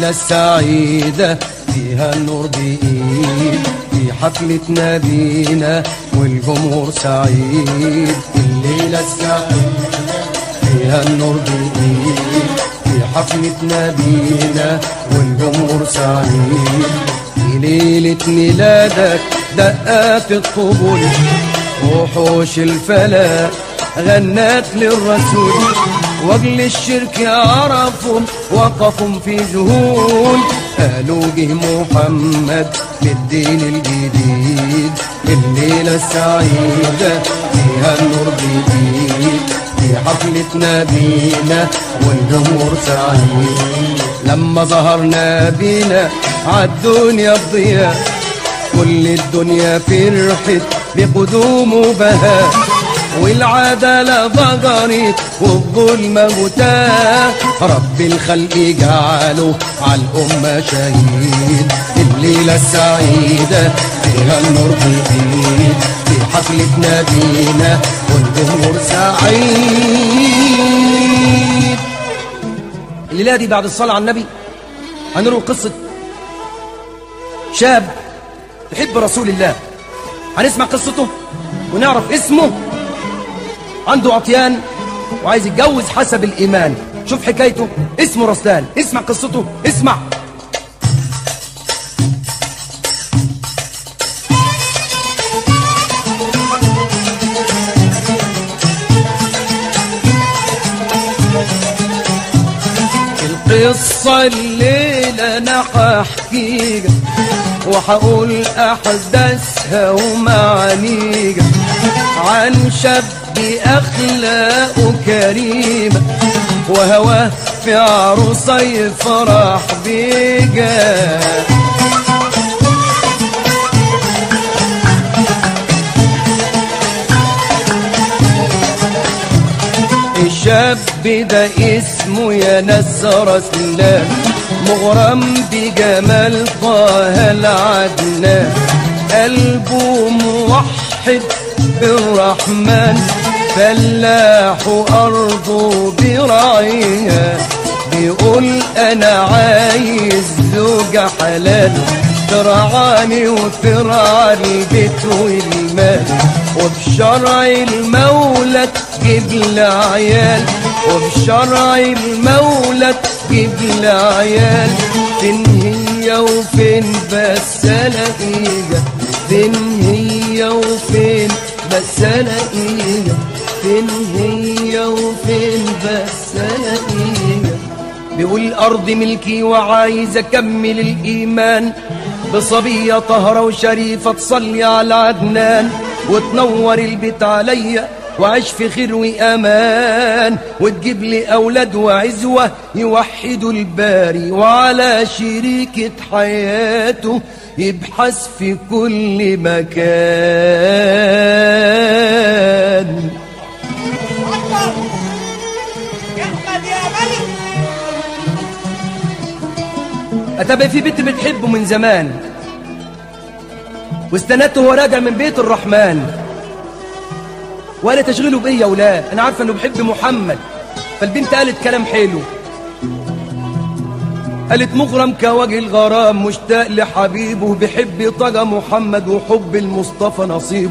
الليلة السعيدة فيها النور بإيد في حفلة نبينا والجمهور سعيد الليلة السعيدة فيها النور بإيد في حفلة نبينا والجمهور سعيد في ليلة ميلادك دقات الطبول وحوش الفلا غنات للرسول واجل الشرك عرفهم وقفوا في ذهول قالوا جه محمد بالدين الجديد الليلة السعيدة فيها النور جديد في حفلة نبينا والجمهور سعيد لما ظهر نبينا عالدنيا بضياء كل الدنيا فرحت بقدومه بهاء والعدالة ضجرت والظلم متاه رب الخلق جعله على الأمة شهيد الليلة السعيدة فيها النور جديد في حفلة نبينا والجمهور سعيد الليلة دي بعد الصلاة على النبي هنروي قصة شاب يحب رسول الله هنسمع قصته ونعرف اسمه عنده عطيان وعايز يتجوز حسب الإيمان شوف حكايته اسمه رسلان اسمع قصته اسمع القصة الليلة أنا هحكيها وهقول أحداثها ومعانيها عن شاب أخلاقه كريمة وهواه في عروسة يفرح بيها الشاب ده اسمه يا ناس رسلان مغرم بجمال طه العدنان قلبه موحد بالرحمن فلاح أرضه براعيها بيقول أنا عايز زوجة حلال ترعاني وترعى البيت والمال وبشرع المولى تجيب لي عيال وبشرع المولى تجيب لي عيال فين هي وفين بس الاقيها فين هي وفين بس الاقيها فين هي وفين بس الاقيها بيقول الارض ملكي وعايز اكمل الايمان بصبية طهرة وشريفة تصلي على عدنان وتنور البيت عليا وعيش في خير وأمان وتجيب لي أولاد وعزوة يوحدوا الباري وعلى شريكة حياته يبحث في كل مكان أكبر احمد يا ملك أتبقى في بنت بتحبه من زمان واستنته وهو راجع من بيت الرحمن ولا تشغله بيا ولا أنا عارفة إنه بيحب محمد فالبنت قالت كلام حلو قالت مغرم كوجه الغرام مشتاق لحبيبه بيحب طجى محمد وحب المصطفى نصيبه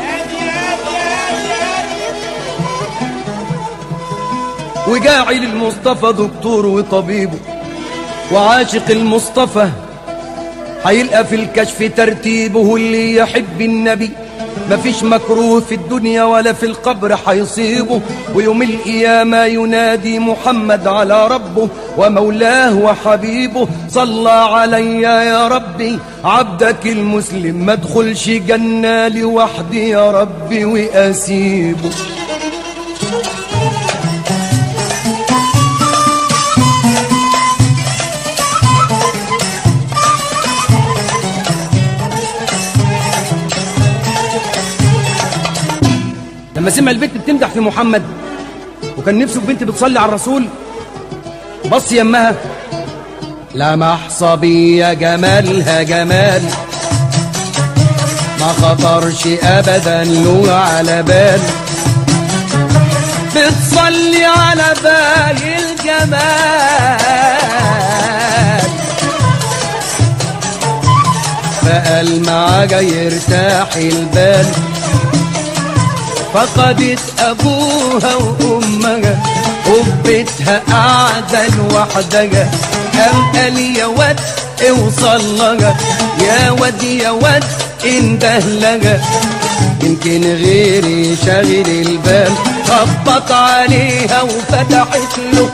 وجاعل المصطفى دكتور وطبيبه وعاشق المصطفى هيلقى في الكشف ترتيبه اللي يحب النبي مفيش مكروه في الدنيا ولا في القبر هيصيبه ويوم القيامة ينادي محمد على ربه ومولاه وحبيبه صلى علي يا ربي عبدك المسلم ما ادخلش جنة لوحدي يا ربي وأسيبه لما سمع البنت بتمدح في محمد وكان نفسه في بنت بتصلي على الرسول بص يمها لمح صبية جمالها جمال ما خطرش ابدا له على بال بتصلي على بال الجمال فقال معاجا يرتاح البال فقدت ابوها وامها وبيتها قاعدة لوحدها قام قال يا واد اوصل لها يا واد يا واد انده لها يمكن غيري شاغل البال خبط عليها وفتحت له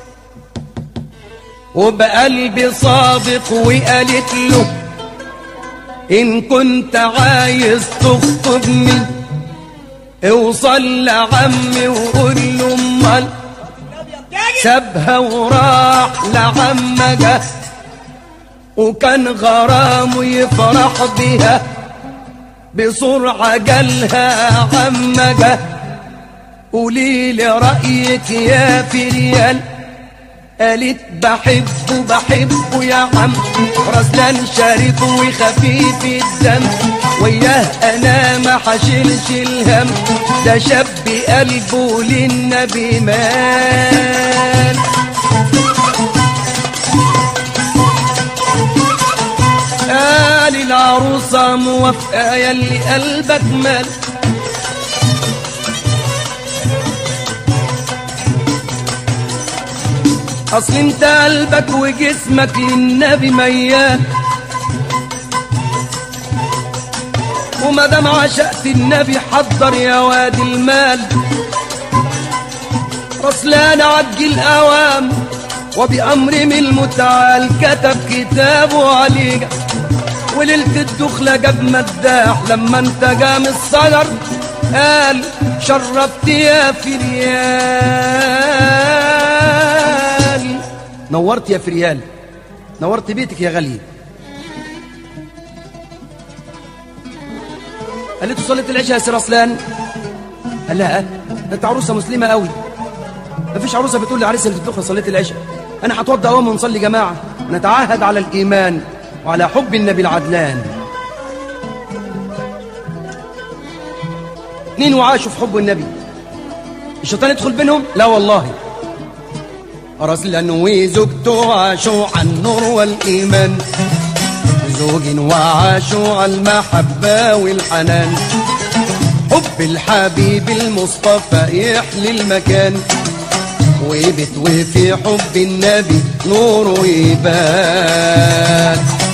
وبقلبي صادق وقالت له إن كنت عايز تخطبني اوصل لعمي وقول له امال سابها وراح لعمجة وكان غرامه يفرح بها بسرعة جالها عمجة قولي لي رأيك يا فريال قالت بحبه بحبه يا عم رسلان شريف وخفيف الدم وياه انا ما حشيلش الهم ده شاب قلبه للنبي مال قال العروسة موافقة يلي قلبك مال اصل انت قلبك وجسمك للنبي ميال وما دام عشقت النبي حضر يا واد المال رسلان عجل اوام وبأمر من المتعال كتب كتابه عليك وليلة الدخلة جاب مداح لما انت جام الصدر قال شرفت يا فريال نورت يا فريال نورت بيتك يا غالية قالت له صليت العشاء يا سير رسلان قال لها انت عروسه مسلمه قوي مفيش عروسه بتقول لعريسها اللي في الدخله صليت العشاء انا هتوضى اول ما نصلي جماعه نتعاهد على الايمان وعلى حب النبي العدلان اتنين وعاشوا في حب النبي الشيطان يدخل بينهم لا والله رسلا وزوجته عاشوا على النور والايمان زوج وعاشوا على المحبة والحنان حب الحبيب المصطفى يحلي المكان وبت وفي حب النبي نوره يبان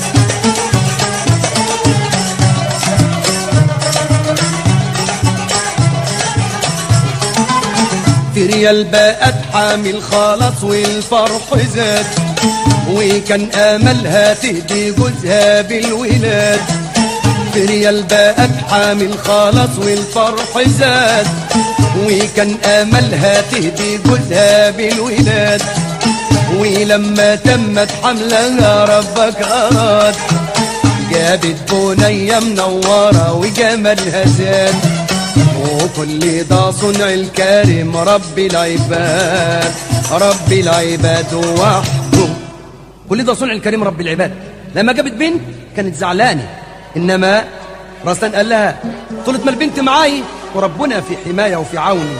في ريال بقت حامل خلاص والفرح زاد وكان املها تهدي جوزها بالولاد في ريال بقت حامل خلاص والفرح زاد وكان املها تهدي جوزها بالولاد ولما تمت حملها ربك اراد جابت بنية منورة وجمالها زاد وكل ده صنع الكريم رب العباد رب العباد وحده كل ده صنع الكريم رب العباد لما جابت بنت كانت زعلانة إنما رسلان قال لها طولت ما البنت معاي وربنا في حماية وفي عوني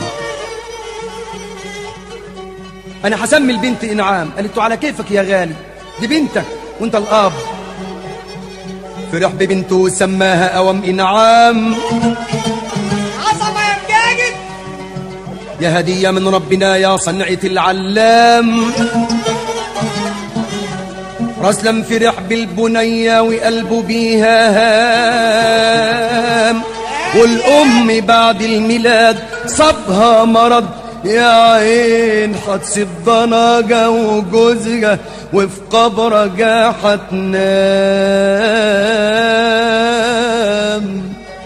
أنا هسمي البنت إنعام قالت له على كيفك يا غالي دي بنتك وانت الأب فرح ببنته وسماها أوام إنعام عظمة يا مجاجد يا هدية من ربنا يا صنعة العلام رسلا فرح بالبنية وقلبه بيها هام والأم بعد الميلاد صابها مرض يا عين هتسيب ضناجة وجوزها وفي قبرها هتنام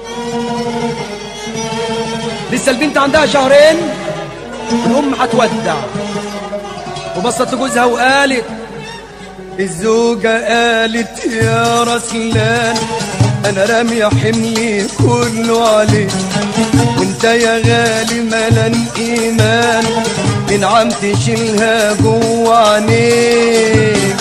لسه البنت عندها شهرين الأم هتودع وبصت لجوزها وقالت الزوجة قالت يا رسلان أنا رامية حملي كله عليك وانت يا غالي ملان إيمان إنعام تشيلها جوا عينيك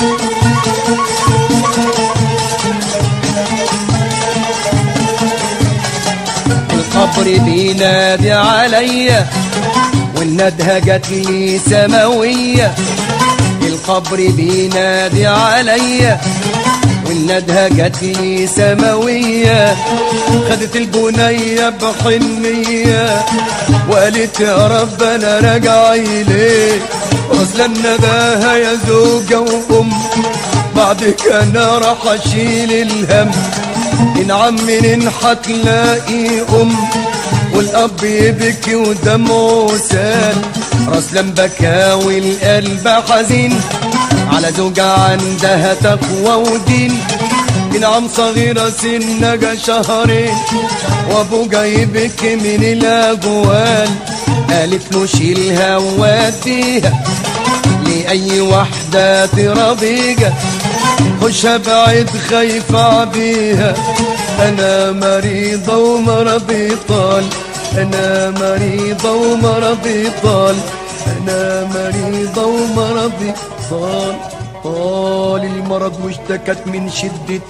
القبر بينادي عليا والندهة جات لي سماوية القبر بينادي عليا ندها جات لي سماوية خدت البنية بحنية وقالت يا رب انا راجع اليك اصلا نداها يا زوجة وام بعدك انا راح اشيل الهم انعم منين هتلاقي ام والاب يبكي ودمعه سال رسلان بكى والقلب حزين على زوجة عندها تقوى ودين انعم صغيرة سنها شهرين وابو جايبك من الاجوال قالت له شيلها ووديها لأي وحدة ترضيها خش بعيد خايفة بيها أنا مريضة ومرضي طال أنا مريضة ومرضي طال أنا مريضة ومرضي طال طال المرض واشتكت من شدة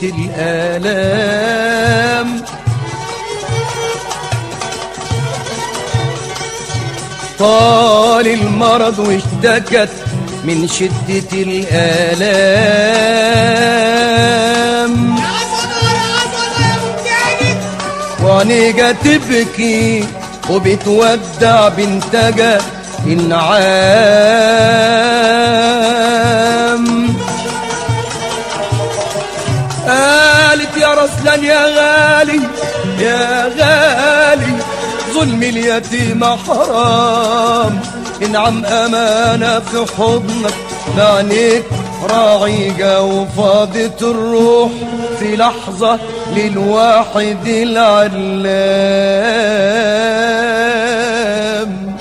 الآلام طال المرض واشتكت من شدة الآلام عصر عصر يا مجاهد وعنيجة تبكي وبتودع بنتجة النعام قالت يا رسلان يا غالي يا غالي ظلم اليتيم حرام انعم امانه في حضنك بعينيك راعيجة وفاضت الروح في لحظة للواحد العلام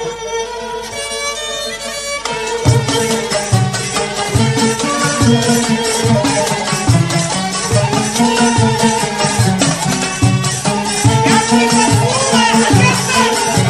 يا ابني مسؤولة يا حبيبتي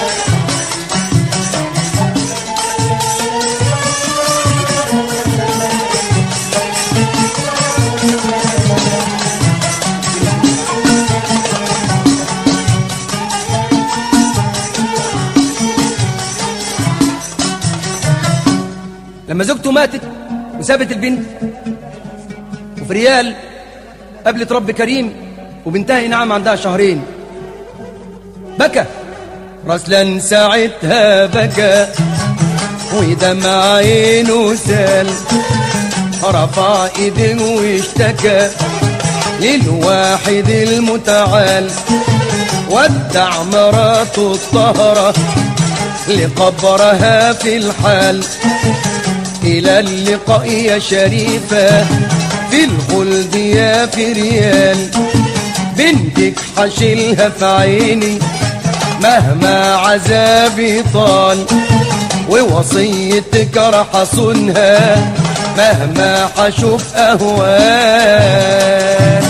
لما زوجته ماتت وسابت البنت وفي ريال قابلت رب كريم وبنتها نعم عندها شهرين بكى رسلا ساعتها بكى ودمع عينه سال رفع ايده واشتكى للواحد المتعال ودع مراته الطهرة لقبرها في الحال إلى اللقاء يا شريفة في الخلد يا في ريال بنتك حشيلها في عيني مهما عذابي طال ووصيتك راح اصونها مهما حشوف اهوال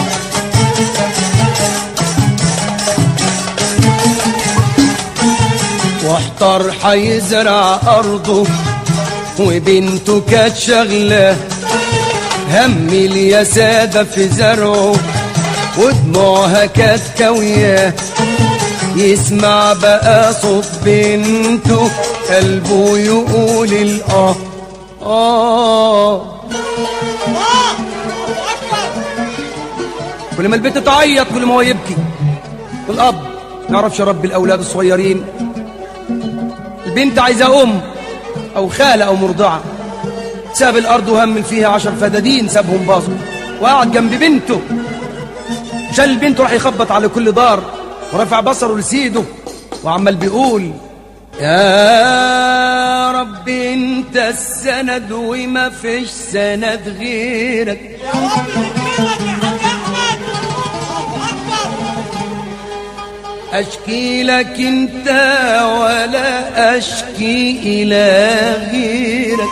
واحتر حيزرع ارضه وبنته كانت شغله هم اليسادة في زرعه ودموعها كانت كاوية يسمع بقى صوت بنته قلبه يقول الآه آه الله اكبر كل ما البنت تعيط كل ما هو يبكي والأب ما يعرفش يربي الأولاد الصغيرين البنت عايزة أم أو خالة أو مرضعة ساب الأرض وهم فيها عشر فدادين سابهم باظوا وقعد جنب بنته شال البنت راح يخبط على كل دار ورفع بصره لسيده وعمال بيقول يا رب انت السند وما فيش سند غيرك يا رب يكرمك يا حاج احمد الله اكبر أشكي لك أنت ولا أشكي إلى غيرك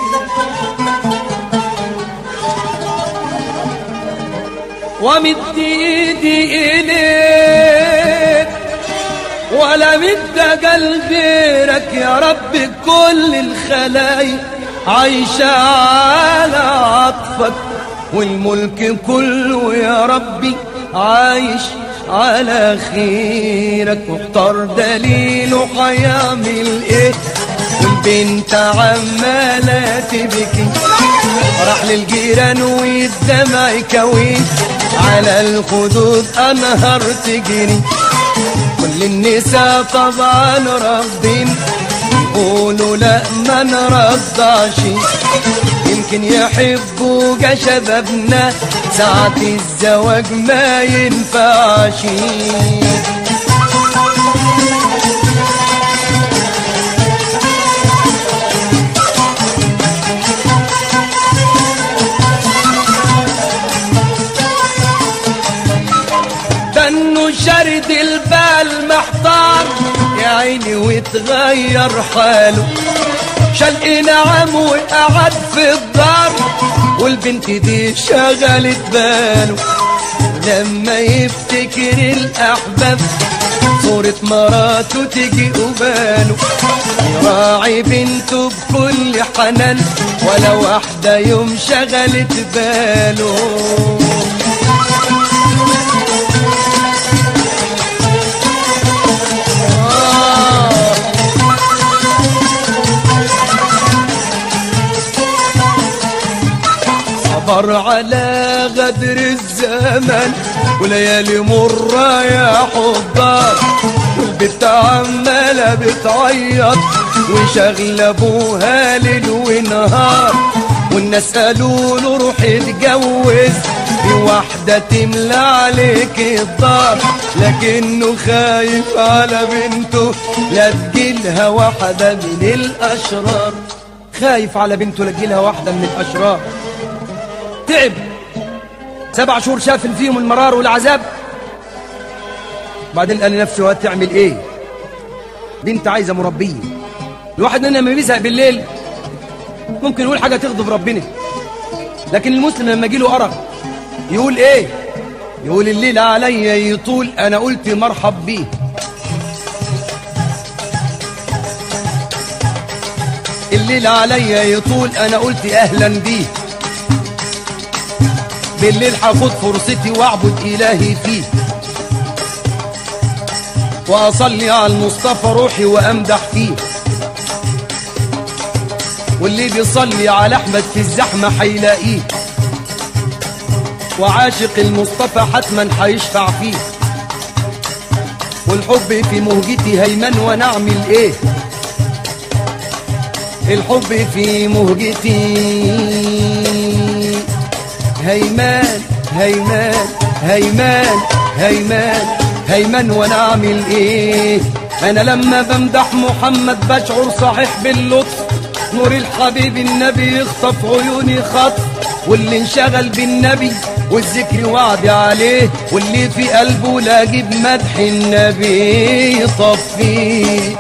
ومد إيدي إليك ولا مد قلب غيرك يا رب كل الخلايق عايشة على عطفك والملك كله يا ربي عايش على خيرك واختار دليله هيعمل ايه والبنت عمالة تبكي راح للجيران والدمع كوين على الخدود انهار تجري كل النساء طبعا رافضين يقولوا لا ما نرضعش يمكن يحبوا جا شبابنا ساعة الزواج ما ينفعش دنو شرد البال محتار يا عيني وتغير حاله شال نعم وقعد في الدار والبنت دي شغلت باله لما يفتكر الأحباب صورة مراته تجي قباله يراعي بنته بكل حنان ولا واحدة يوم شغلت باله صبر على غدر الزمن وليالي مرة يا حضار والبنت عمالة بتعيط وشغل ابوها ليل ونهار والناس قالوا له روح اتجوز في واحدة تملى عليك الدار لكنه خايف على بنته لا تجيلها واحدة من الأشرار خايف على بنته لا تجيلها واحدة من الأشرار تعب سبع شهور شاف فيهم المرار والعذاب بعدين قال لنفسه هتعمل ايه بنت عايزه مربيه الواحد مننا لما بيزهق بالليل ممكن يقول حاجه تغضب ربنا لكن المسلم لما يجيله ارق يقول ايه يقول الليل عليا يطول انا قلت مرحب بيه الليل عليا يطول انا قلت اهلا بيه بالليل هاخد فرصتي واعبد الهي فيه واصلي على المصطفى روحي وامدح فيه واللي بيصلي على احمد في الزحمه هيلاقيه وعاشق المصطفى حتما هيشفع فيه والحب في مهجتي هيمن وانا اعمل ايه الحب في مهجتي هيمان هيمان هيمان هيمان هيمان وانا اعمل ايه انا لما بمدح محمد بشعر صحيح باللطف نور الحبيب النبي يخطف عيوني خطف واللي انشغل بالنبي والذكر وعد عليه واللي في قلبه لاجي بمدح النبي يطفيه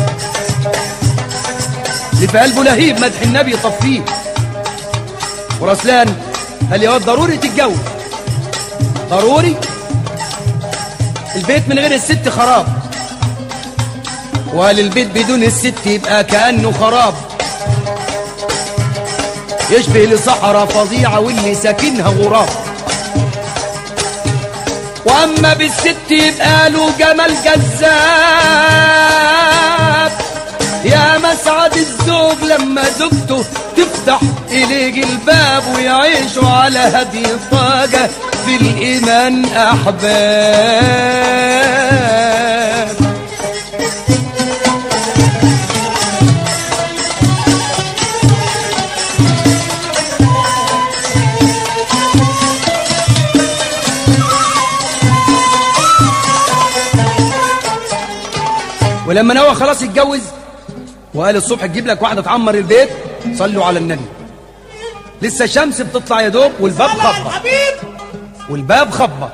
اللي في قلبه لهيب مدح النبي يطفيه ورسلان قال يا واد ضروري تتجوز ضروري البيت من غير الست خراب وقال البيت بدون الست يبقى كأنه خراب يشبه لصحراء فظيعة واللي ساكنها غراب وأما بالست يبقى له جمال جذاب يا مسعد الزوج لما زوجته تفتح إليه الباب ويعيشوا على هدي طاقة في الإيمان أحباب ولما نوى خلاص يتجوز وقال الصبح تجيب لك واحدة تعمر البيت صلوا على النبي لسه الشمس بتطلع يا دوب والباب صلى على خبط الحبيب والباب خبط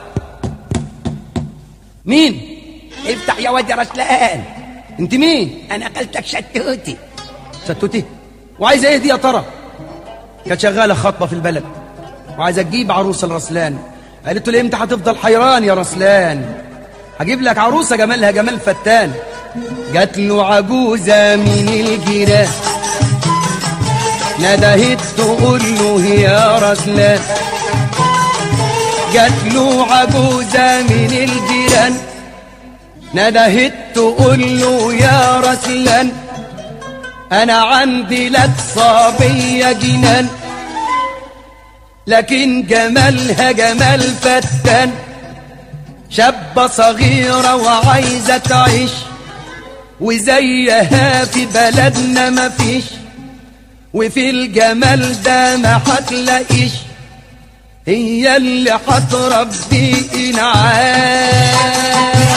مين افتح يا واد يا رسلان انت مين انا قلتك شتوتي شتوتي وعايزه ايه دي يا ترى كانت شغاله خطبه في البلد وعايزه تجيب عروسه لرسلان قالت له امتى هتفضل حيران يا رسلان هجيب لك عروسه جمالها جمال فتان جات له عجوزه من الجيران ندهت تقول له يا رسلان جات له عجوزه من الجيران ندهت تقول له يا رسلان انا عندي لك صبية جنان لكن جمالها جمال فتان شابة صغيرة وعايزة تعيش وزيها في بلدنا مفيش وفي الجمال ده ما هتلاقيش هي اللي هتربي انعام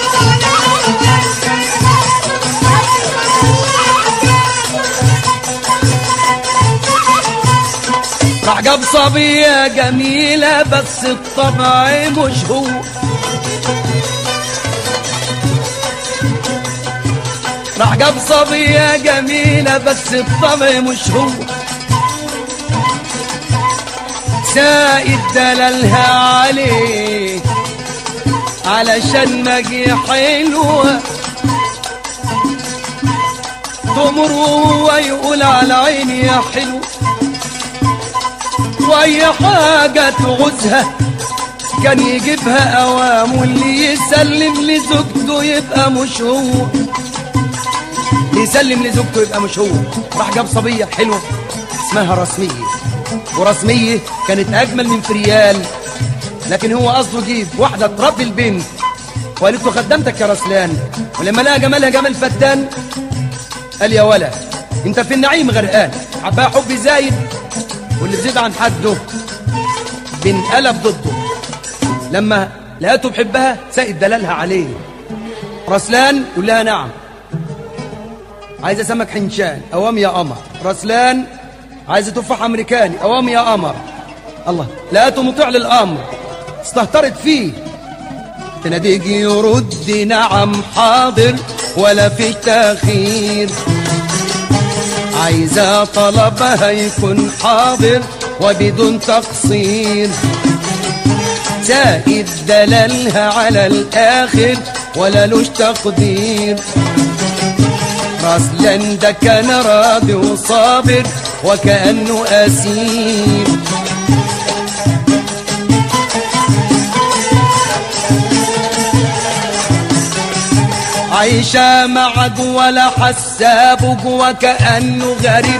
راح جاب صبية جميلة بس الطبع مش هو راح جاب صبية جميلة بس الطبع مش هو سائد دلالها عليه علشان مجي حلوة تمر وهو يقول على عيني يا حلو واي حاجة تعوزها كان يجيبها اوام واللي يسلم لزوجته يبقى مش هو يسلم لزوجته يبقى مش هو راح جاب صبية حلوة اسمها رسمية ورسمية كانت أجمل من فريال لكن هو قصده يجيب واحدة تربي البنت وقالت له خدمتك يا رسلان ولما لقى جمالها جمال فتان قال يا ولا انت في النعيم غرقان حبها حب زايد واللي زيد عن حده بنقلب ضده لما لقيته بحبها سائد دلالها عليه رسلان يقول لها نعم عايزه سمك حنشان اوام يا قمر رسلان عايزه تفاح امريكاني اوام يا قمر الله لقيته مطيع للامر استهترت فيه تناديك يرد نعم حاضر ولا فيش تاخير عايزة طلبها يكون حاضر وبدون تقصير زائد دلالها على الآخر ولا لوش تقدير راسلان ده كان راضي وصابر وكأنه أسير عايشة مع ولا حساب جوا كأنه غريب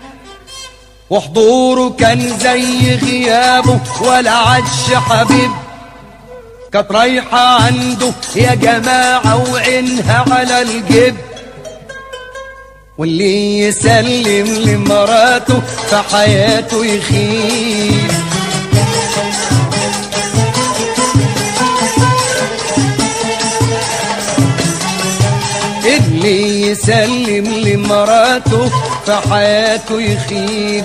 وحضوره كان زي غيابه ولا عادش حبيب كانت رايحة عنده يا جماعة وعينها على الجيب واللي يسلم لمراته في حياته يخيب اللي يسلم لمراته في حياته يخيب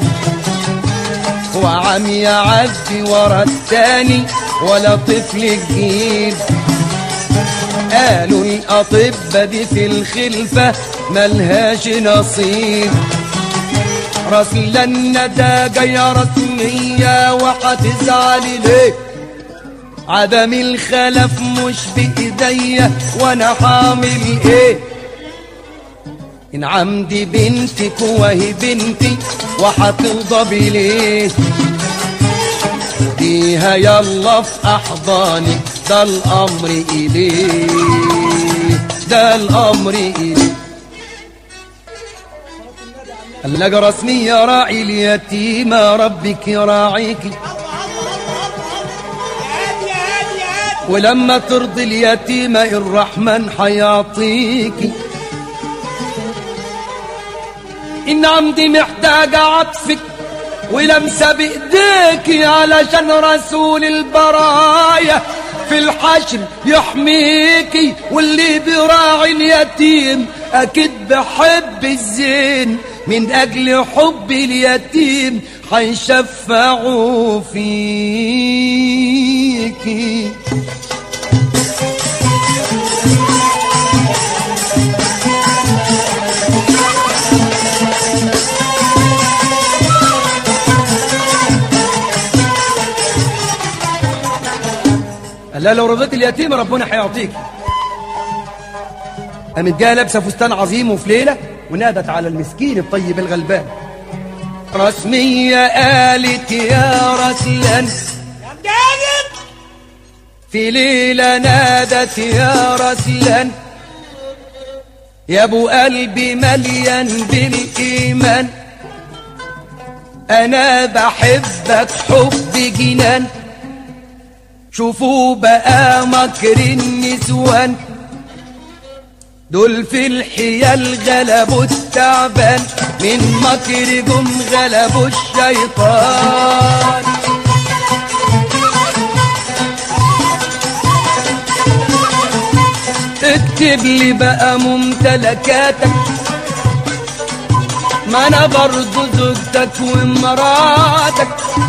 وعم يعدي ورا التاني ولا طفل جديد قالوا الأطباء دي في الخلفة ملهاش نصيب رسلنا ده جاية رسمية وهتزعل ليه عدم الخلف مش بإيديا وانا حامل ايه ان عمدي بنتك وهي بنتي وهتغضبي ليه ديها يلا في احضانك ده الامر اليه ده الامر اليه اللقى رسمية راعي اليتيمة ربك يراعيكي هادي هادي هادي ولما ترضي اليتيمة الرحمن حيعطيكي إن عمدي محتاجة عطفك ولمسة بإيديكي علشان رسول البرايا في الحشر يحميكي واللي بيراعي اليتيم أكيد بحب الزين من أجل حب اليتيم حيشفعوا فيكي قال لها لو رضيت اليتيم ربنا هيعطيك قامت جايه لابسه فستان عظيم وفي ليله ونادت على المسكين الطيب الغلبان رسمية قالت يا رسلان يا مجاهد في ليلة نادت يا رسلان يا ابو قلبي مليان بالايمان انا بحبك حب جنان شوفوا بقى مكر النسوان دول في الحيال غلبوا التعبان من مكر جم غلبوا الشيطان اكتب لي بقى ممتلكاتك ما انا برضو زوجتك ومراتك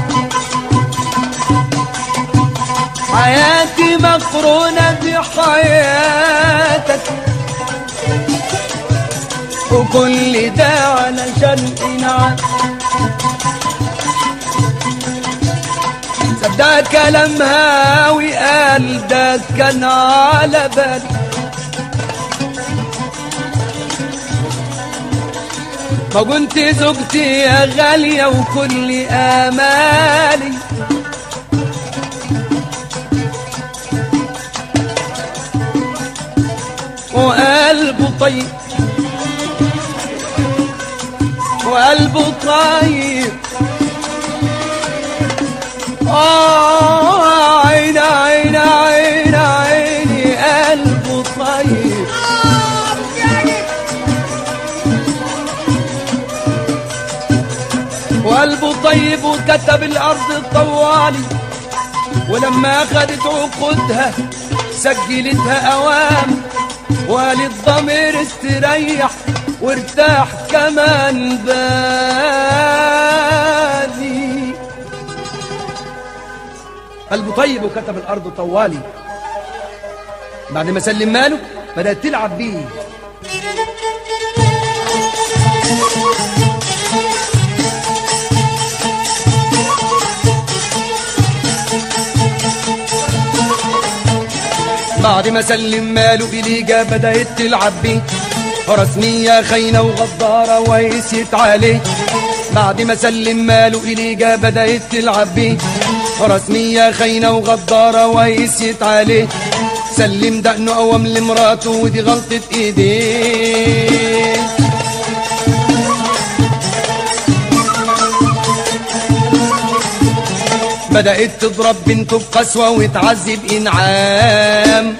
حياتي مقرونة بحياتك وكل ده علشان انعام صدق كلام هاوي قال ده كان على بالي ما كنت زوجتي يا غالية وكل آمالي وقلبه طيب وقلبه طيب آه عين عين عين عيني قلبه طيب وقلبه طيب وكتب الأرض طوالي ولما أخذت عقودها سجلتها أوام وقالت ضمير استريح وارتاح كمان بالي قلبه طيب وكتب الأرض طوالي بعد ما سلم ماله بدأت تلعب بيه بعد ما سلم ماله إليجا بدأت تلعب بيه رسمية خاينة وغدارة ويسيت عليه بعد ما سلم ماله إليجا بدأت تلعب بيه رسمية خاينة وغدارة ويسيت عليه سلم دقنه قوم لمراته ودي غلطة ايديه بدأت تضرب بنته بقسوة وتعذب إنعام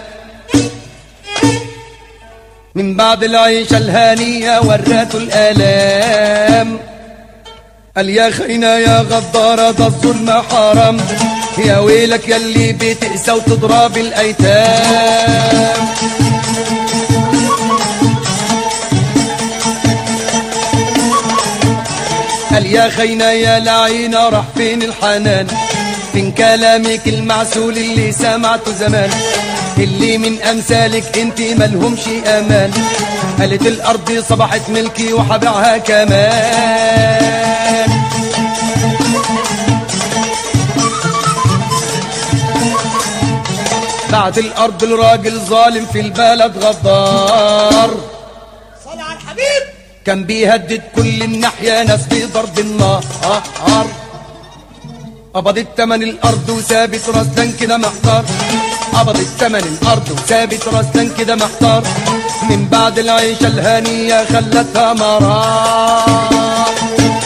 من بعد العيشة الهانية وراته الآلام قال يا خينا يا غدارة ده الظلم حرام يا ويلك يلي بتقسى وتضرب الأيتام قال يا خينا يا لعينا راح فين الحنان فين كلامك المعسول اللي سمعته زمان اللي من امثالك انت ملهمش امان قالت الارض صبحت ملكي وحبيعها كمان بعد الارض الراجل ظالم في البلد غدار صل على الحبيب كان بيهدد كل الناحية ناس بضرب النار قبضت تمن الأرض وثابت راسدان كده محتار قبضت تمن الأرض وثابت راسدان كده محتار من بعد العيشة الهانية خلتها مرار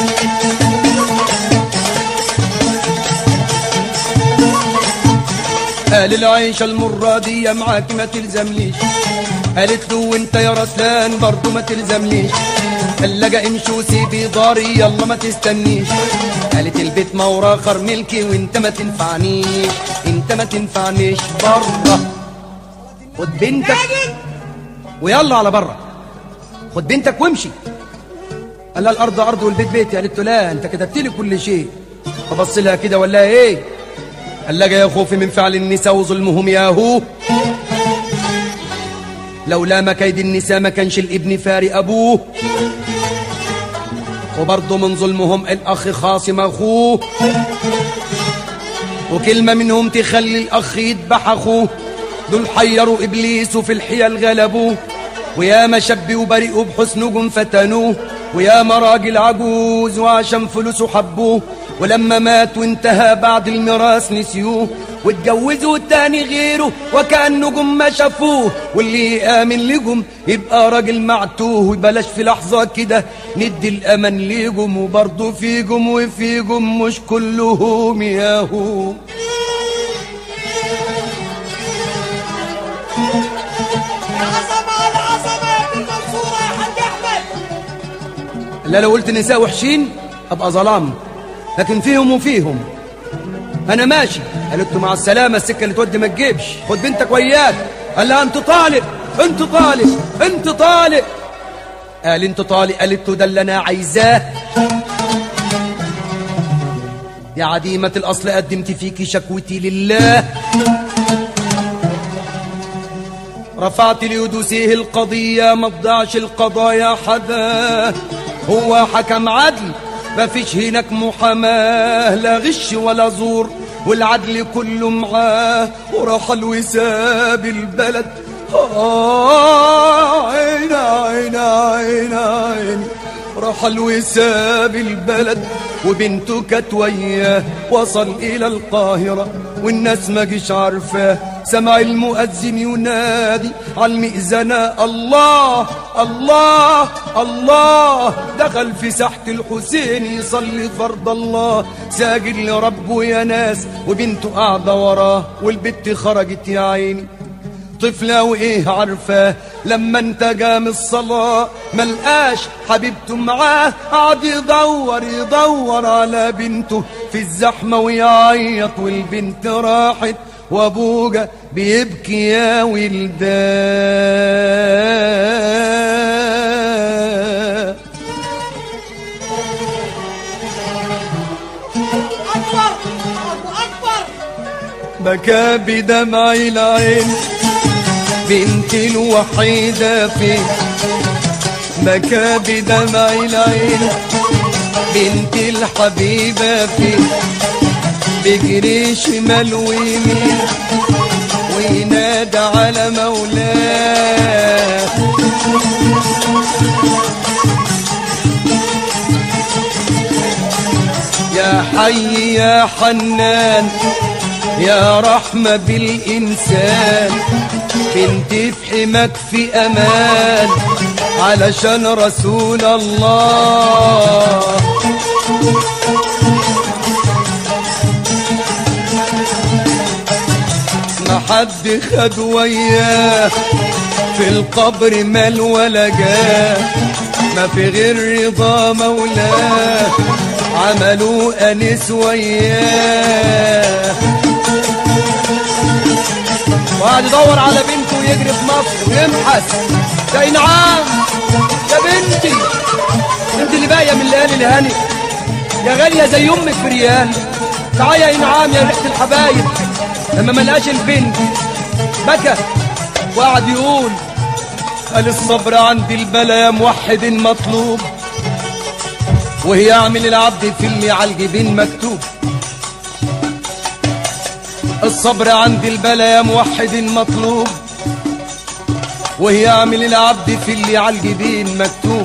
قال العيشة المرة دي معاك ما تلزمليش قالت له وانت يا رسلان برضو ما تلزمليش قال لجا امشي وسيبي داري يلا ما تستنيش قالت البيت ما وراه خر ملكي وانت ما تنفعنيش انت ما تنفعنيش بره خد بنتك ويلا على بره خد بنتك وامشي قال لها الارض ارض والبيت بيتي قالت له لا انت كتبت لي كل شيء فبص لها كده ولا ايه قال لها يا خوفي من فعل النساء وظلمهم يا هو لولا ما كيد النساء ما كانش الابن فاري ابوه وبرضه من ظلمهم الاخ خاصم اخوه وكلمة منهم تخلي الاخ يذبح اخوه دول حيروا ابليس وفي الحيل غلبوه ويا ما شب وبرئوا بحسنهم فتنوه ويا ما راجل عجوز وعشان فلوسه حبوه ولما مات وانتهى بعد الميراث نسيوه واتجوزوا تاني غيره وكأن نجوم ما شافوه واللي يآمن لجم يبقى راجل معتوه وبلاش في لحظة كده ندي الأمل ليجم وبرضه فيجم وفيجم مش كلهم ياهو العظمة العظمة يا ابن المنصورة يا حاج أحمد لا لو قلت نساء وحشين ابقى ظلام لكن فيهم وفيهم انا ماشي قالت له مع السلامه السكه اللي تودي ما تجيبش خد بنتك وياك قال لها انت طالق انت طالق انت طالق قال انت طالق قالت له ده اللي انا عايزاه يا عديمة الأصل قدمت فيكي شكوتي لله رفعت ليدوسيه القضية ما تضيعش القضايا حدا هو حكم عدل ما فيش هناك محاماة لا غش ولا زور والعدل كله معاه ورحل وساب البلد آه عين عين عين عين رحل وساب البلد وبنته كانت وياه وصل إلى القاهرة والناس ما جيش عارفاه سمع المؤذن ينادي على المئذنة الله الله الله دخل في ساحة الحسين يصلي فرض الله ساجد لربه يا ناس وبنته قاعدة وراه والبت خرجت يا عيني طفلة وإيه عارفاه لما انت جام الصلاة ملقاش حبيبته معاه قعد يدور يدور على بنته في الزحمة ويعيط والبنت راحت وابوجا بيبكي يا ولدان أكبر الله أكبر بكى بدمع العين بنتي الوحيدة فين بكى بدمع العين بنتي الحبيبة فين بيجري شمال ويمين وينادى على مولاه يا حي يا حنان يا رحمة بالإنسان بنتي في حماك في أمان علشان رسول الله ما حد خد وياه في القبر مال ولا جاه ما في غير رضا مولاه عملوا أنس وياه وقعد يدور على بنته ويجري في مصر ويبحث يا إنعام يا بنتي انت اللي باقيه من الليالي الهاني يا غاليه زي امك في ريال تعالى يا انعام يا ريحه الحبايب لما ما لقاش البنت بكى وقعد يقول قال الصبر عند البلا يا موحد مطلوب وهي عامل العبد في اللي على الجبين مكتوب الصبر عند البلا يا موحد مطلوب وهي عامل العبد في اللي على الجبين مكتوب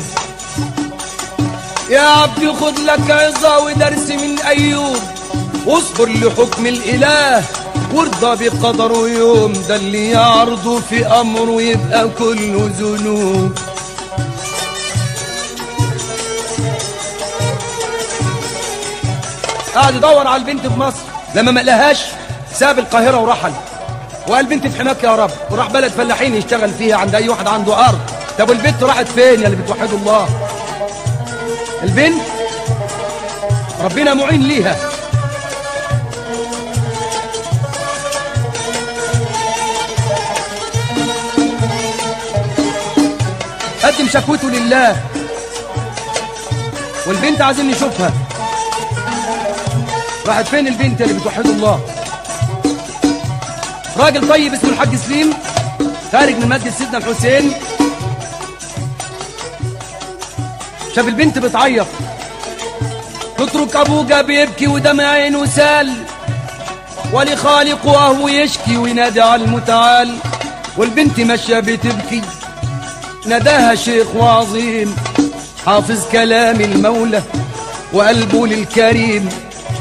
يا عبد خد لك عظة ودرس من أيوب واصبر لحكم الإله وارضى بقدره يوم ده اللي يعرضه في أمره يبقى كله ذنوب قعد يدور على البنت في مصر لما ما لقاهاش ساب القاهرة ورحل وقال بنتي في حماك يا رب وراح بلد فلاحين يشتغل فيها عند أي واحد عنده أرض طب والبنت راحت فين يا اللي بتوحدوا الله البنت ربنا معين ليها قدم شكوته لله والبنت عايزين نشوفها راحت فين البنت اللي بتوحد الله راجل طيب اسمه الحاج سليم خارج من مسجد سيدنا الحسين شاف البنت بتعيط تترك ابوجا بيبكي ودمع عينه سال ولخالقه وهو يشكي وينادي على المتعال والبنت ماشيه بتبكي ناداها شيخ وعظيم حافظ كلام المولى وقلبه للكريم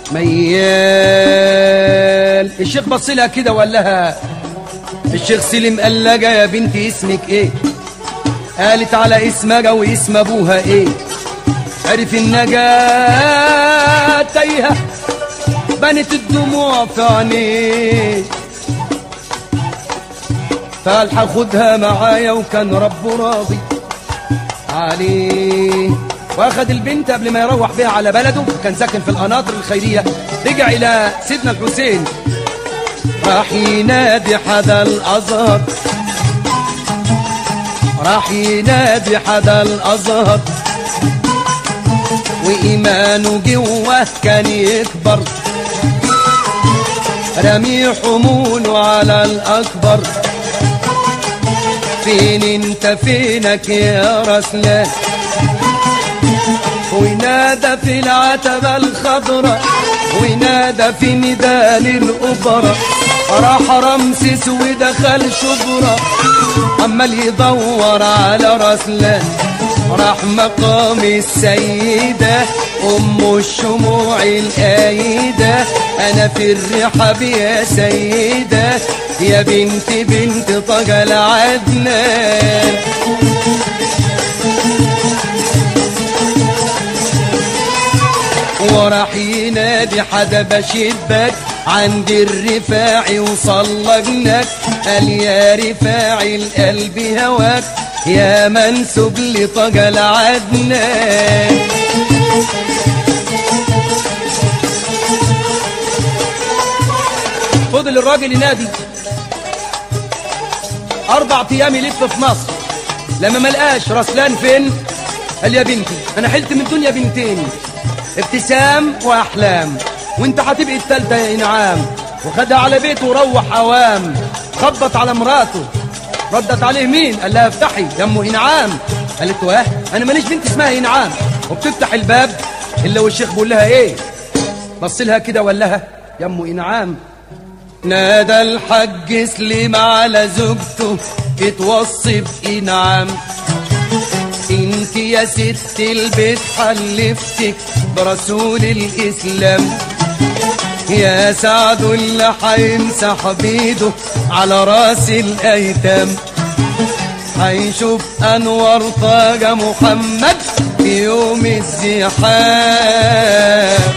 ميال الشيخ بص لها كده وقال لها الشيخ سلم قال لها يا بنتي اسمك ايه قالت على اسمها واسم ابوها ايه عرف النجاة تايهة بنت الدموع في عينيه فقال هاخدها معايا وكان ربه راضي عليه واخد البنت قبل ما يروح بيها على بلده كان ساكن في القناطر الخيرية رجع إلى سيدنا الحسين راح ينادي حدا الأزهر راح ينادي حدا الأزهر وإيمانه جوه كان يكبر رمي حموله على الأكبر فين انت فينك يا رسلان وينادى في العتبة الخضراء وينادى في ميدان الأوبرا راح رمسيس ودخل شبرا عمال يدور على رسلان راح مقام السيدة أم الشموع الآيدة أنا في الرحاب يا سيدة يا بنت بنت طجل عدنان وراح ينادي حدا بشبك عند الرفاعي وصلى جنك قال يا رفاعي القلب هواك يا منسوب لطجل عدنان فضل الراجل ينادي أربع أيام يلف في مصر لما ملقاش رسلان فين قال يا بنتي أنا حلت من الدنيا بنتين ابتسام وأحلام وانت هتبقي التالتة يا إنعام وخدها على بيته وروح أوام خبط على مراته ردت عليه مين قال لها افتحي يا ام إنعام قالت له اه أنا ماليش بنت اسمها إنعام وبتفتح الباب إلا والشيخ بيقول لها إيه بص لها كده وقال لها يا ام إنعام نادى الحج سليم على زوجته اتوصي بإنعام انت يا ست البيت حلفتك برسول الإسلام يا سعد اللي هيمسح بيده على راس الأيتام هيشوف أنور طاج محمد في يوم الزحام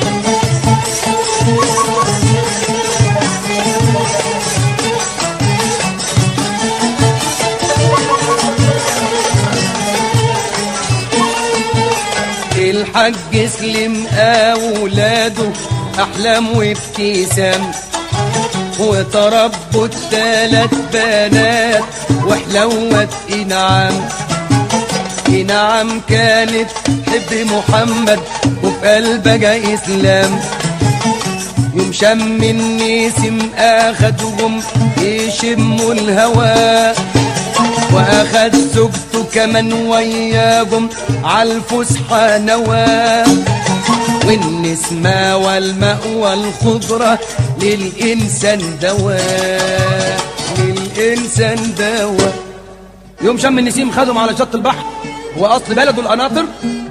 الحج سلم أولاده أحلام وابتسام وتربوا التلات بنات وحلوت إنعام إنعام كانت حب محمد وفي قلبها إسلام يوم شم النسم أخدهم يشموا الهوى واخد زوجته كمان وياهم عالفسحة نوى والنسمة والماء والخضرة للإنسان دواء للإنسان دواء يوم شم النسيم خدهم على شط البحر وأصل بلده القناطر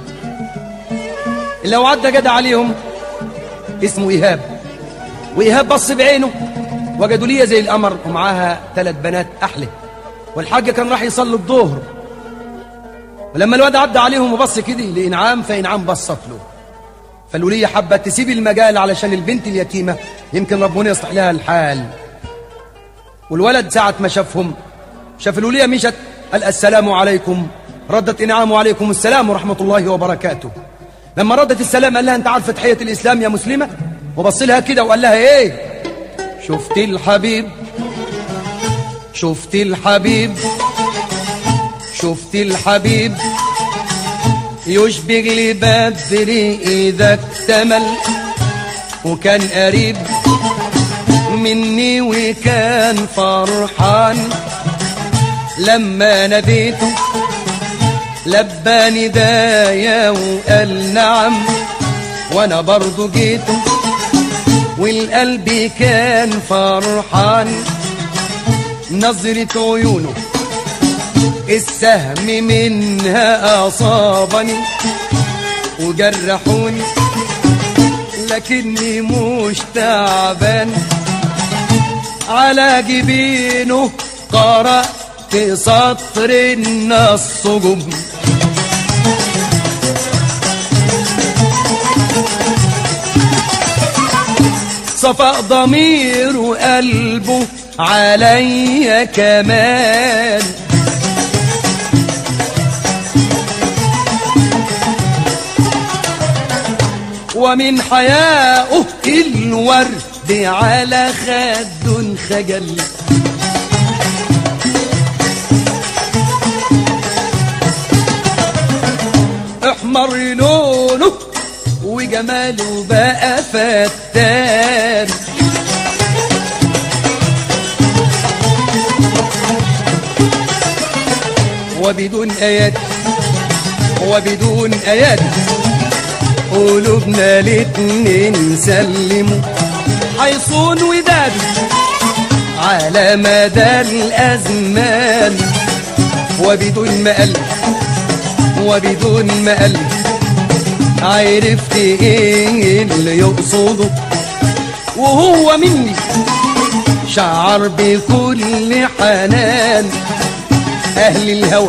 اللي لو عدى جدع عليهم اسمه إيهاب وإيهاب بص بعينه وجدوا ليه زي القمر ومعاها ثلاث بنات أحلى والحاج كان راح يصلي الظهر ولما الواد عدى عليهم وبص كده لإنعام فإنعام بصت له فالولية حبت تسيب المجال علشان البنت اليتيمة يمكن ربنا يصلح لها الحال والولد ساعة ما شافهم شاف الولية مشت قال السلام عليكم ردت إنعام وعليكم السلام ورحمة الله وبركاته لما ردت السلام قال لها أنت عارفة تحية الإسلام يا مسلمة وبص لها كده وقال لها إيه شفت الحبيب شفت الحبيب شفت الحبيب يشبه لبدر إذا اكتمل وكان قريب مني وكان فرحان لما ناديته لبى ندايا وقال نعم وانا برضو جيته والقلب كان فرحان نظرة عيونه السهم منها أصابني وجرحوني لكني مش تعبان على جبينه قرأت سطر النص جم صفاء ضمير وقلبه عليا كمان ومن حياؤه الورد على خد خجل احمر لونه وجماله بقى فتان وبدون ايات وبدون ايات قلوبنا الاتنين سلموا حيصون وداد على مدى الازمان وبدون ما قلب وبدون ما قلب عرفت ايه اللي يقصده وهو مني شعر بكل حنان اهل الهوى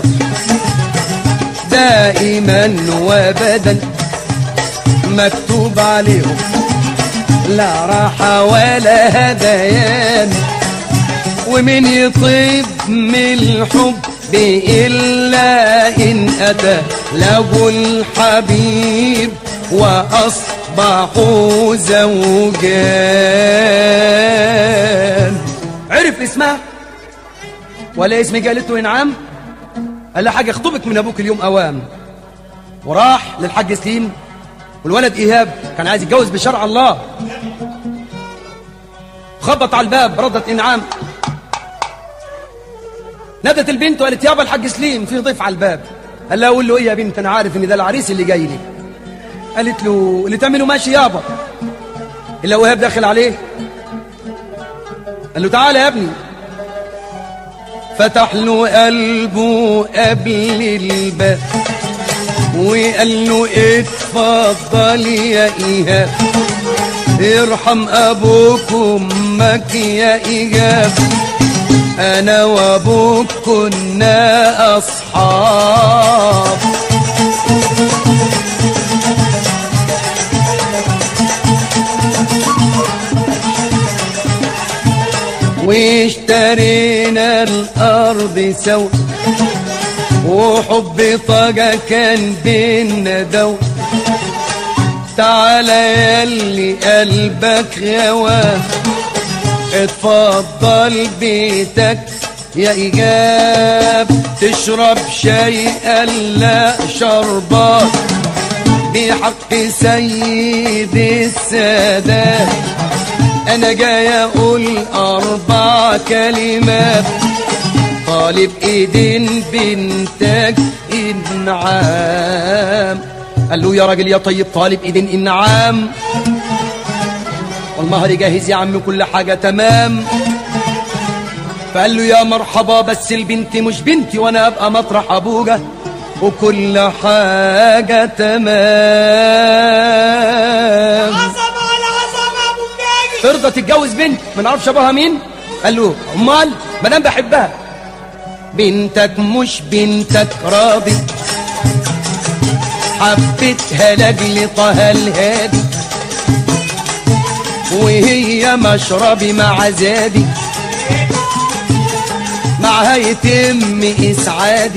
دائما وابدا مكتوب عليهم لا راحة ولا هذيان ومن يطيب من الحب إلا إن أتى له الحبيب وأصبحوا زوجان عرف اسمها ولا اسم قالته إنعام قال لها حاجة اخطبك من أبوك اليوم أوام وراح للحاج سليم والولد إيهاب كان عايز يتجوز بشرع الله خبط على الباب ردت إنعام نادت البنت وقالت يابا الحاج سليم في ضيف على الباب قال لها اقول له ايه يا بنت انا عارف ان ده العريس اللي جاي لي قالت له اللي تعمله ماشي يابا الا وهاب داخل عليه قال له تعالى يا ابني فتح له قلبه قبل الباب وقال له اتفضل يا ايهاب ارحم ابوك وامك يا ايهاب انا وابوك كنا اصحاب واشترينا الارض سوا وحب طاقة كان بينا دو تعالى ياللي قلبك غواه اتفضل بيتك يا إيجاب تشرب شاي لا شربات بحق سيد السادات أنا جاي أقول أربع كلمات طالب إيدين بنتك إنعام قال له يا راجل يا طيب طالب إيدين إنعام والمهر جاهز يا عم كل حاجة تمام فقال له يا مرحبا بس البنت مش بنتي وانا ابقى مطرح ابوجا وكل حاجة تمام عظمة على عظمة يا ابو الناجي ترضى تتجوز بنت ما نعرفش ابوها مين قال له امال ما دام بحبها بنتك مش بنتك راضي حبيتها لاجل طه الهادي وهي مشربي مع زادي معها يتم اسعادي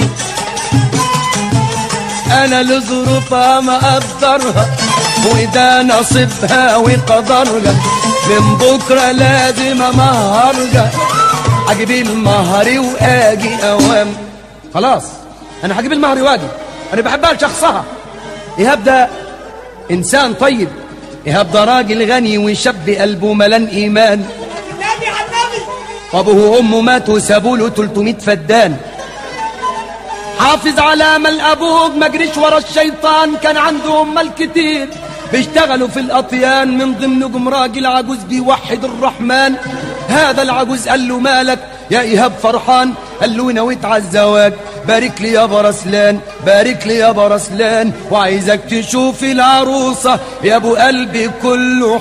انا لظروفها ما اقدرها وده نصيبها وقدرها من بكره لازم امهرها اجيب المهر واجي اوام خلاص انا هجيب المهر واجي انا بحبها لشخصها ايهاب ده انسان طيب ايهاب ده راجل غني وشاب قلبه ملان ايمان النبي على النبي ابوه وامه ماتوا وسابوا له 300 فدان حافظ على امل ابوك ما جريش ورا الشيطان كان عندهم مال كتير بيشتغلوا في الاطيان من ضمنهم راجل عجوز بيوحد الرحمن هذا العجوز قال له مالك يا ايهاب فرحان قال له نويت على الزواج بارك لي يا برسلان بارك لي يا برسلان وعايزك تشوف العروسة يا ابو قلبي كله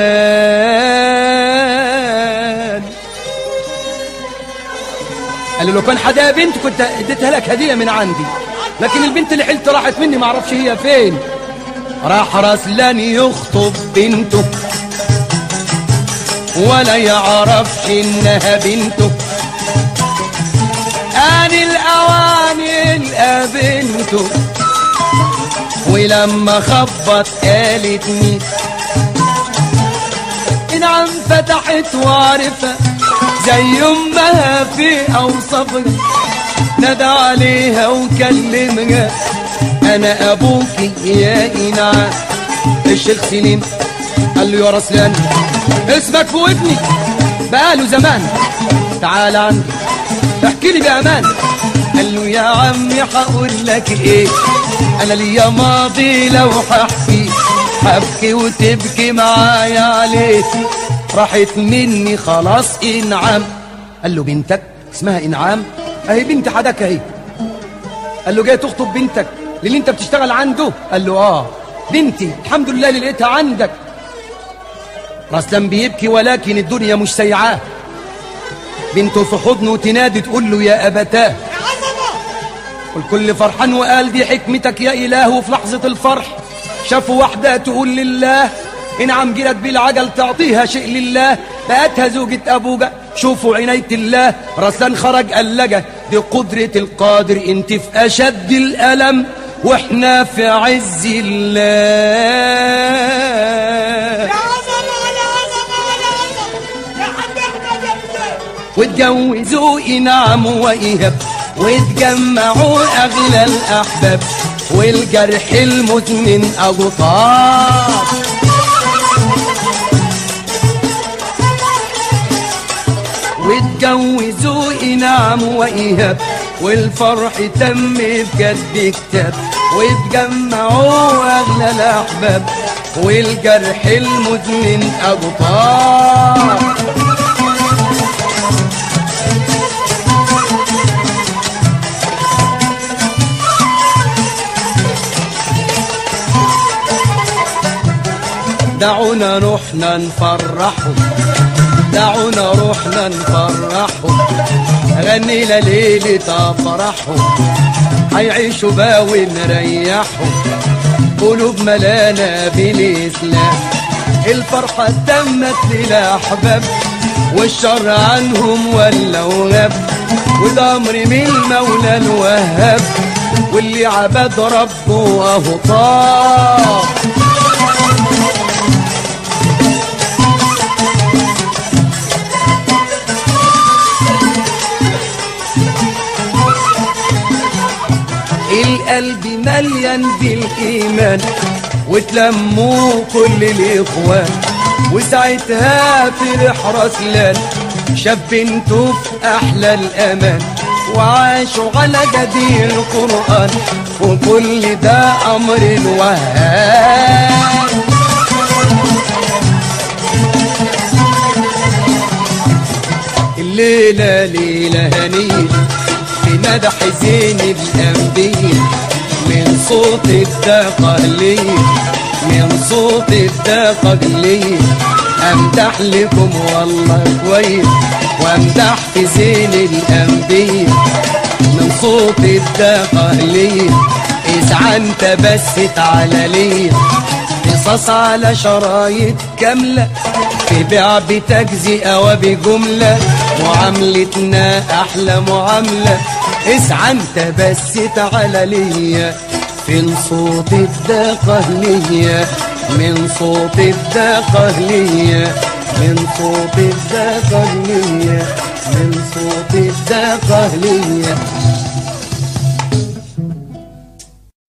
حنان قال له لو كان حدا بنت كنت اديتها لك هدية من عندي لكن البنت اللي حلت راحت مني معرفش هي فين راح رسلان يخطب بنته ولا يعرفش انها بنته آن الأوان يلقى بنته ولما خبط قالت مين انعم فتحت وعرفها زي امها في اوصافها نادى عليها وكلمها انا ابوك يا انعام الشيخ سليم قال له يا رسلان اسمك في ودني بقاله زمان تعال عندي احكي لي بامان قال له يا عمي هقول لك ايه انا ليا ماضي لو هحكي هبكي وتبكي معايا عليه راحت مني خلاص انعام قال له بنتك اسمها انعام اهي بنت حدك اهي قال له جاي تخطب بنتك للي انت بتشتغل عنده قال له اه بنتي الحمد لله اللي لقيتها عندك رسلان بيبكي ولكن الدنيا مش سيعاه بنته في حضنه تنادي تقول له يا أبتاه يا عظمة والكل فرحان وقال دي حكمتك يا إله وفي لحظة الفرح شافوا واحدة تقول لله إنعم جلت بالعجل تعطيها شيء لله بقتها زوجة أبوجا شوفوا عناية الله رسلان خرج قلجة دي قدرة القادر انت في أشد الألم واحنا في عز الله يا عظمة ولا عظمة ولا عظمة يا حاج احمد يا بتاع واتجوزوا إنعام وإيهاب واتجمعوا أغلى الأحباب والجرح المزمن أغطار واتجوزوا إنعام وإيهاب والفرح تم بجد كتاب واتجمعوا أغلى الأحباب والجرح المزمن أغطار دعونا روحنا نفرحهم دعونا روحنا نفرحهم غني ليلة أفرحهم هيعيشوا بقى ونريحهم قلوب ملانا بالإسلام الفرحة تمت للأحباب والشر عنهم ولا وغاب وده أمر من المولى الوهاب واللي عبد ربه أهو طاب القلب مليان بالإيمان وتلموا كل الإخوان وساعتها فرح رسلان شاف بنته في أحلى الأمان وعاشوا على جدير القرآن وكل ده أمر الوهاب الليلة ليلة هنية بمدح زين الأنبياء من صوت الدقلية من صوت الدقلية أمدح لكم والله كويس وأمدح في زين الأنبياء من صوت الدقلية إذا أنت بس تعالى ليا قصص على شرايط كاملة في بيع بتجزئة وبجملة معاملتنا أحلى معاملة اسعى انت بس تعالى ليا فين صوت الدقة ليا من صوت الدقة ليا من صوت الدقة ليا من صوت الدقة ليا